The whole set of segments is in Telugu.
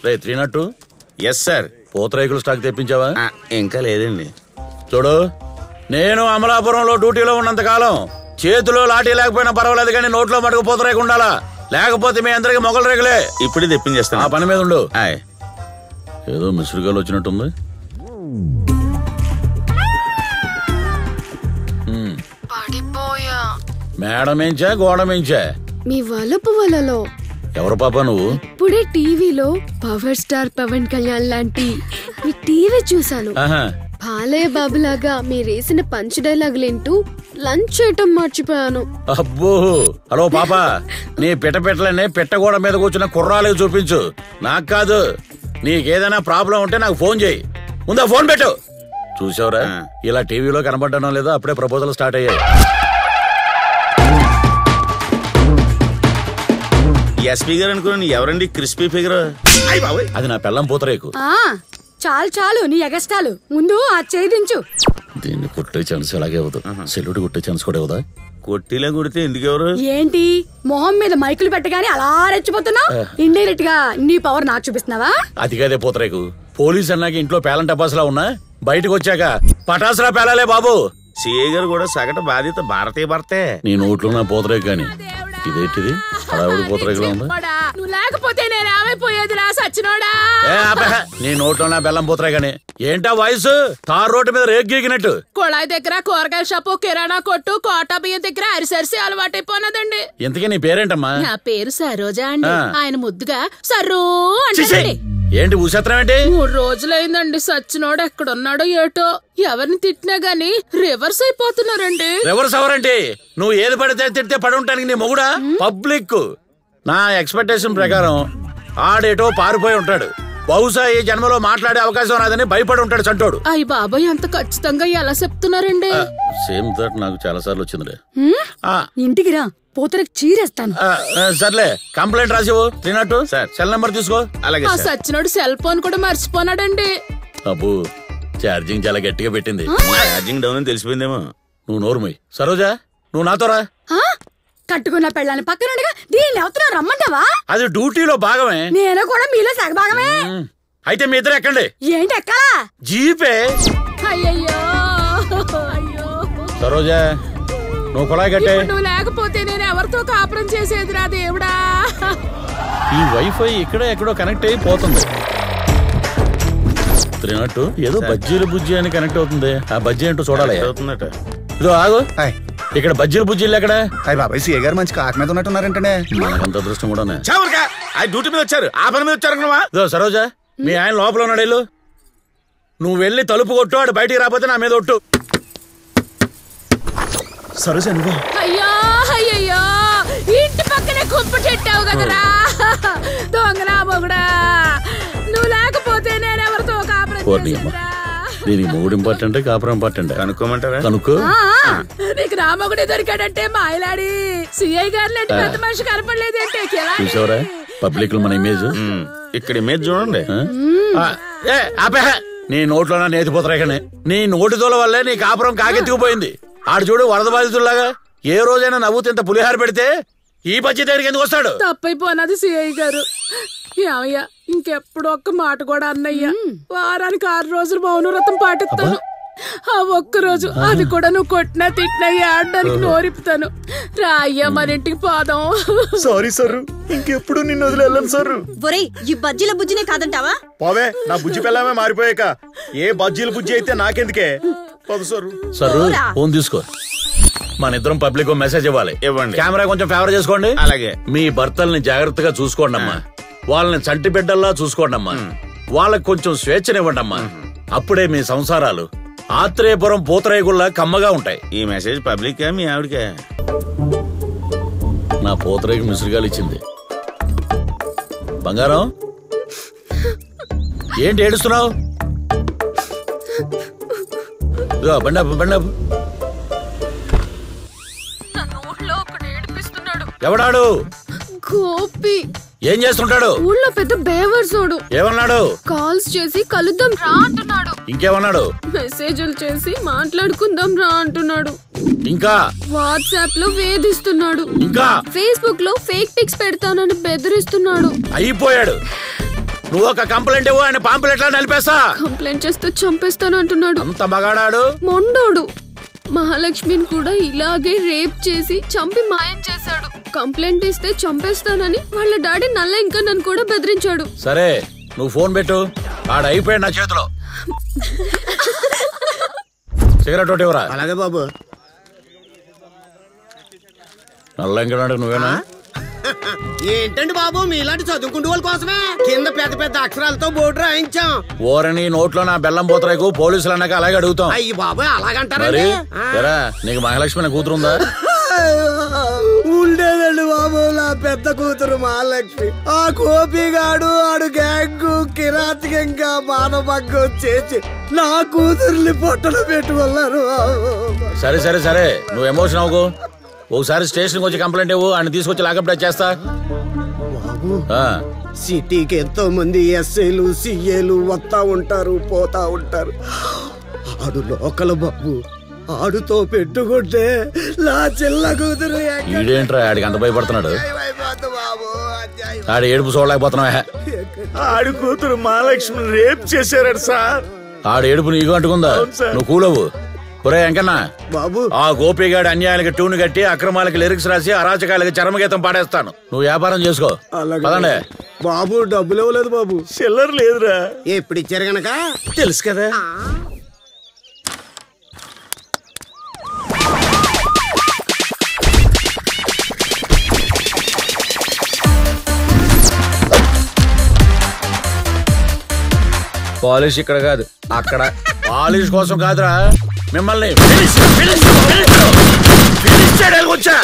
రే త్రీ నట్టు ఎస్ సార్ పూతరేకులు స్టాక్ తెప్పించావా ఇంకా లేదండి చూడు నేను అమలాపురంలో డ్యూటీలో ఉన్నంత కాలం చేతిలో లాఠీ లేకపోయినా పర్వాలేదు కానీ నోట్లో మటుకు పూతరేకు ఉండాలా లేకపోతే మీ అందరికి మొగలు రేగులే ఇప్పుడే ఆ తెప్పించేస్తాను పని మీద ఉండు ఆయ్. ఏదో మిస్రుగాలు వచ్చినట్టుంది ఉమ్, పడిపోయా మేడ మించా గోడ మించా మీ వలపు వలలో ఎవరు పాప నువ్వు ఇప్పుడే టీవీలో పవర్ స్టార్ పవన్ కళ్యాణ్ లాంటి మీ టీవీ చూశాను ఆహా బాలయ్య బాబులాగా మీరేసిన పంచ్ డైలాగులు వింటూ లంచ్ చేయటం మర్చిపోయాను అబ్బో హలో పాప నీ పిట్ట పెట్టలనే పెట్టగోడ మీద కూర్చున్న కుర్రాలకు చూపించు నాకు కాదు నీకేదైనా ప్రాబ్లం ఉంటే నాకు ఫోన్ చేయి ముందా ఫోన్ పెట్టు చూసావురా ఆ. ఇలా టీవీలో కనబడడం లేదా అప్పుడే ప్రపోజల్ స్టార్ట్ అయ్యాయి ఎస్పీ గారు అనుకున్నాను ఎవరండి క్రిస్పీ ఫిగర్ అయ్యి బాబోయ్ అది నా పెళ్ళం పూతరేకు ఆ చాలు చాలు నీ ఎగస్టాలు ముందు ఆ చేయి దించు దీన్ని కుట్టే ఛాన్స్ ఎలాగే అవ్వదు సెల్లుడు కుట్టే ఛాన్స్ కూడా ఇవ్వదా కొట్టిలా కొడితే ఎందుకు ఎవరు ఏంటి మొహం మీద మైకులు పెట్టగానే అలా రెచ్చిపోతున్నావు ఇండైరెక్ట్ గా నీ పవర్ నాకు చూపిస్తున్నావా అది కదే పూతరేకు పోలీస్ అన్నాక ఇంట్లో పేలం టపాసులా ఉన్నా బయటకు వచ్చాక పటాసులా పేలాలే బాబు సిఏ గారు కూడా సగటు బాధ్యత భారతీయ భర్తే నీ నోట్లో నా పూతరేకు కానీ ఇదేంటిది హడావుడి పూతరేకులా ఉందా నువ్వు లేకపోతే నేను ఏమైపోయేది రా సచ్చినోడా ఏ ఆపే. నీ నోట్లో నా బెల్లం పోతురా గాని ఏంటా వాయిస్ తార్ రోడ్డు మీద రేగ్ గీకినట్టు కుళాయి దగ్గర కూరగాయల షాపు కిరాణా కొట్టు కోటా బియ్యం దగ్గర అరిసరిసి అలవాటైపోయినదండి ఇంతకీ నీ పేరేంటమ్మా నా పేరు సరోజా అండి ఆ. ఆయన ముద్దుగా సర్రూ చిచి! అంటే ఏంటి ఊసత్రం ఏంటి మూడు రోజులైందండి సచ్చినోడు ఎక్కడున్నాడో ఏటో ఎవరిని తిట్టినా గాని రివర్స్ అయిపోతున్నారండి రివర్స్ అవరంటి నువ్వు ఏది పడితే తిడితే పడి ఉంటానికి నీ మొగుడా పబ్లిక్ నా ఎక్స్పెక్టేషన్ ప్రకారం ఆడేటో పారిపోయి ఉంటాడు బహుశా ఈ జన్మలో మాట్లాడే అవకాశం రాదని భయపడి ఉంటాడు చంటోడు అయ్య బాబాయ్ అంత ఖచ్చితంగా ఎలా చెప్తున్నారండి సేమ్ థాట్ నాకు చాలా సార్లు వచ్చిందిలే ఆ, ఇంటికి రా పోతరకు చీరేస్తాను ఆ, ఆ, సర్లే కంప్లైంట్ రాసివు తినట్టు సార్. సెల్ నెంబర్ తీసుకో అలాగే ఆ సార్ సచ్చినోడు సెల్ ఫోన్ కూడా మర్చిపోనాడండి అబ్బు ఛార్జింగ్ చాలా గట్టిగా పెట్టింది ఛార్జింగ్ డౌన్ అని తెలిసిపోయిందేమో నువ్వు నోరుమోయ్ సరోజా నువ్వు నాతో రా ఆ? కట్టుకున్న పెళ్ళాన్ని పక్కనుండగా దీన్ని ఎవతున్నా రమ్మంటావా అది డ్యూటీలో భాగమే నేను కూడా మీలో సగభాగమే ఉమ్, అయితే మీ ఇద్దరు ఎక్కండి ఏంటి ఎక్కడా జీపే అయ్యయ్యో అయ్యో సరోజా నువ్వు కుళాయి కట్టే ఇప్పుడు నువ్వు లేకపోతే నేను ఎవరితో కాపురం చేసేదిరా దేవుడా ఈ వైఫై ఇక్కడ ఎక్కడో కనెక్ట్ అయి పోతుంది తిరిగినట్టు ఏదో బజ్జీలు బుజ్జి అని కనెక్ట్ అవుతుంది ఆ బజ్జీ ఏంటో చూడాలి అవుతుందట ఇదో ఆగు హాయ్ ఇక్కడ బజ్జీలు బుజ్జీలు ఎక్కడ హాయ్ బాబాయ్ సీఏ గారు మంచి కాక మీద ఉన్నట్టున్నారంటనే మనకంత అదృష్టం కూడా చావురుగా ఆ డ్యూటీ మీద వచ్చారు ఆ పని మీద వచ్చారు అనుకున్నావా ఇదో సరోజా మీ ఆయన లోపల ఉన్నాడు వెళ్ళు నువ్వు వెళ్ళి తలుపు కొట్టు ఆడు బయటికి రాకపోతే నా మీద ఒట్టు సరోజ నువ్వు అయ్యో అయ్యయ్యో ఇంటి పక్కనే కుప్ప చెట్టావు కదరా దొంగనా మొగుడా నువ్వు లేకపోతే నేను ఎవరితో కాపురం ఓర్ని అమ్మ. చేసేదిరా? దీనికి మూడు ఇంపార్టెంట్ కాపురం ఇంపార్టెంట్ కనుక్కోమంటారా కనుక్కో ఆ, నీకు రామగుడి దొరికాడంటే మాయలాడి సిఐ గారు లాంటి పెద్ద మనిషి కనపడలేదంటే కిలాడి. చూసావరా పబ్లిక్ లో మన ఇమేజ్ ఉమ్, ఇక్కడ ఇమేజ్ చూడండి ఆ, ఏ, ఆపే. నీ నోట్లో నేతిపోతారా కానీ నీ నోటి తోల వల్లే నీ కాపురం కాకెత్తుకుపోయింది ఆడు చూడు వరద బాధితుల్లాగా ఏ రోజైనా నవ్వుతూ ఇంత పులిహార పెడితే ఈ బజ్జీ దగ్గరికి ఎందుకు వస్తాడు తప్పైపోనది సిఐ గారు ఏమయ్య ఇంకెప్పుడు ఒక్క మాట కూడా అన్నయ్య వారానికి ఆరు రోజులు మౌనవ్రతం పాటిస్తాను ఆ ఒక్క రోజు అది కూడా నువ్వు కొట్టినా తిట్టినా ఆడడానికి నోరిపుతాను రా అయ్యా మన ఇంటికి పోదాం సారీ సార్ ఇంకెప్పుడు నిన్ను వదిలి వెళ్ళను సార్ ఒరేయ్ ఈ బజ్జీల బుజ్జినే కాదంటావా పోవే నా బుజ్జి పిల్లమే మారిపోయాక ఏ బజ్జీలు బుజ్జి అయితే నాకెందుకే పదు సార్ సరు ఫోన్ తీసుకో మన ఇద్దరం పబ్లిక్ మెసేజ్ ఇవ్వాలి ఇవ్వండి. కెమెరా కొంచెం ఫేవర్ చేసుకోండి అలాగే మీ భర్తల్ని జాగ్రత్తగా చూసుకోండి అమ్మా వాళ్ళని చంటి బిడ్డల్లా చూసుకోండి అమ్మా వాళ్ళకి కొంచెం స్వేచ్ఛనివ్వండి అమ్మా అప్పుడే మీ సంసారాలు ఆత్రేయపురం పూతరేగుల్లా కమ్మగా ఉంటాయి ఈ మెసేజ్ పబ్లిక్ మీ ఆవిడకే నా పూతరేగు మిసురుగాలు ఇచ్చింది బంగారం ఏంటి ఏడుస్తున్నావు ఇదిగో, బండి ఆపు, బండి ఆపు. ఎవడాడు గోపి ఏం చేస్తుంటాడు ఊళ్ళో పెద్ద బేవర్సోడు ఏమన్నాడు కాల్స్ చేసి కలుద్దాం రా అంటున్నాడు ఇంకేమన్నాడు మెసేజ్లు చేసి మాట్లాడుకుందాం రా అంటున్నాడు ఇంకా వాట్సాప్ లో వేధిస్తున్నాడు ఇంకా ఫేస్బుక్ లో ఫేక్ పిక్స్ పెడతానని బెదిరిస్తున్నాడు అయిపోయాడు నువ్వు ఒక కంప్లైంట్ ఇవ్వు ఆయన పాంపులెట్లా నలిపేస్తా కంప్లైంట్ చేస్తే చంపేస్తాను అంటున్నాడు అంత మగాడాడు మొండోడు మహాలక్ష్మిని కూడా ఇలాగే రేప్ చేసి చంపి మాయం చేశాడు కంప్లైంట్ ఇస్తే చంపేస్తానని వాళ్ళ డాడీ నల్ల ఇంకా నన్ను కూడా బెదిరించాడు సరే నువ్వు ఫోన్ పెట్టు ఆడ అయిపోయాడు నా చేతిలో సిగరెట్ ఒకటి ఇవ్వరా అలాగే బాబు నల్ల ఇంకనాడు నువ్వేనా ఏంటండి బాబు మీలాంటి చదువుకుంటూ వాళ్ళ కోసమే కింద పెద్ద పెద్ద అక్షరాలతో బోర్డు రాయించాం ఓరని నోట్లో నా బెల్లం పోతరేకు పోలీసులు అన్నాక అలాగే అడుగుతాం అయ్యి బాబు మరి అలాగంటారండి ఆ. ఎరా నీకు మహాలక్ష్మి అనే కూతురుందా ఉండేదండి బాబు నా పెద్ద కూతురు మహాలక్ష్మి ఆ కోపిగాడు ఆడు గ్యాంగు కిరాతకంగా మానభంగం చేసి నా కూతుర్ని పొట్టలు పెట్టుకున్నారు సరే సరే సరే నువ్వు ఎమోషన్ అవ్వకు ఒకసారి స్టేషన్కి వచ్చి కంప్లైంట్ ఇవ్వు ఆయన తీసుకొచ్చి లాకప్ డెత్ చేస్తా ఆ, సిటీకి ఎంతో మంది ఎస్ఐలు సిఏలు వస్తా ఉంటారు పోతా ఉంటారు ఆడు లోకల్ బాబు ఆడుతో పెట్టుకుంటే నా చిల్ల కూతురు ఎక్కడ ఈడేంట్రా ఆడికి అంత భయపడుతున్నాడు అయిపోద్ది బాబు అన్యాయం. ఆడి ఏడుపు చూడలేకపోతున్నావా ఆడి కూతురు మహాలక్ష్మి రేప్ చేశారట సార్ ఆడి ఏడుపు నీకు అంటుకుందా నువ్వు కూలవు ఒరే ఎంకన్నా బాబు ఆ గోపిగాడి అన్యాయాలకి ట్యూన్ కట్టి అక్రమాలకి లిరిక్స్ రాసి అరాచకాలకి చరమగీతం పాడేస్తాను నువ్వు వ్యాపారం చేసుకో అలాగే. పదండి బాబు డబ్బులు ఇవ్వలేదు బాబు చిల్లర లేదురా ఎప్పుడు ఇచ్చారు గనక తెలుసు కదా పాలిష్ ఇక్కడ కాదు అక్కడ పాలిష్ కోసం కాదురా మిమ్మల్ని finish, finish, finish, finish చేయడానికి వచ్చా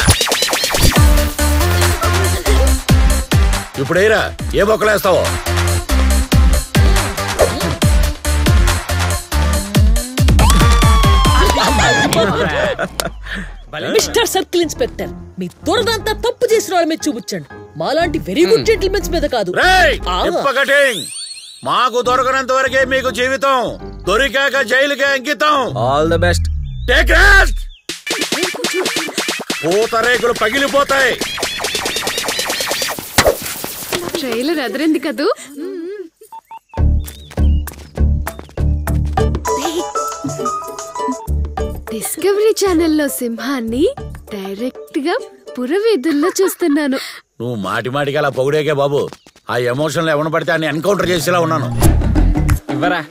ఇప్పుడు ఏరా ఏ బొక్కలేస్తావో మిస్టర్ సర్కిల్ ఇన్స్పెక్టర్ మీ దురదంతా తప్పు చేసిన వాళ్ళ మీద చూపించండి మాలాంటి వెరీ గుడ్ జెంటిల్మెన్స్ మీద కాదు రేయ్ ఆ. కటింగ్ మాకు దొరకనంత వరకే మీకు జీవితం దొరికాక జైలుకే అంకితం all the best take rest పూతరేకులు పగిలిపోతాయి ట్రైలర్ ఎదరింది కదూ డిస్కవరీ ఛానల్లో సింహాన్ని డైరెక్ట్ గా పురవీధుల్లో చూస్తున్నాను నువ్వు మాటి మాటికి అలా పొగిడేకే బాబు ఆ ఎమోషన్లో ఎవరిని పడితే అన్ని ఎన్కౌంటర్ చేసేలా ఉన్నాను ఇవ్వరా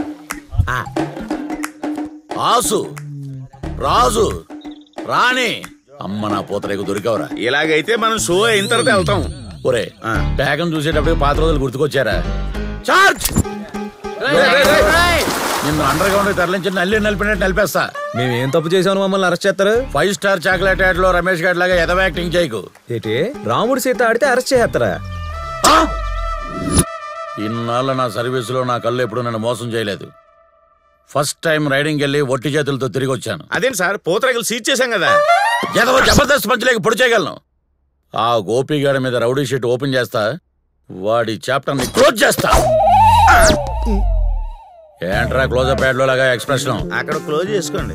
ఆసు రాజు రాణి అమ్మ నా పూతరేకు దొరికావురా ఇలాగైతే మనం షో అయిన తర్వాత వెళ్తాం ఒరే ఆ. పేకం చూసేటప్పుడు పాత రోజులు గుర్తుకొచ్చారా చార్జ్ నిన్ను అండర్ గ్రౌండ్ తరలించి నల్లి నలిపినట్టు నలిపేస్తా మేము ఏం తప్పు చేసామని మమ్మల్ని అరెస్ట్ చేస్తారు ఫైవ్ స్టార్ చాక్లెట్ యాడ్ లో రమేష్ గారి లాగా ఎదవ యాక్టింగ్ చేయకు ఏంటి రాముడు సీత ఆడితే అరెస్ట్ చేస్తారా ఆ? ఇన్నాళ్ళ నా సర్వీసులో నా కళ్ళు ఎప్పుడు నన్ను మోసం చేయలేదు ఫస్ట్ టైం రైడింగ్ వెళ్ళి ఒట్టి చేతులతో తిరిగి వచ్చాను అదేంటి సార్ పూతరేకులు సీజ్ చేశాం కదా ఎదవ జబర్దస్త్ పంచలేక పొడి చేయగలను ఆ గోపిగాడి మీద రౌడీ షీట్ ఓపెన్ చేస్తా వాడి చాప్టర్ ని క్లోజ్ చేస్తా ఏంట్రా క్లోజ్ అప్ లో లాగా ఎక్స్ప్రెషన్ అక్కడ క్లోజ్ చేసుకోండి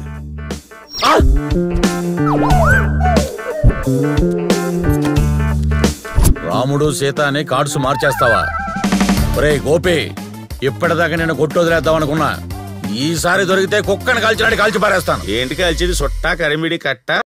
రాముడు సీత అని కార్డ్స్ మార్చేస్తావా ఒరే గోపి ఇప్పటిదాకా నేను కొట్టు వదిలేద్దాం అనుకున్నా ఈసారి దొరికితే కుక్కని కాల్చినాడు కాల్చి పారేస్తాను ఏంటి కాల్చేది సుట్టా కరిమిడి కట్ట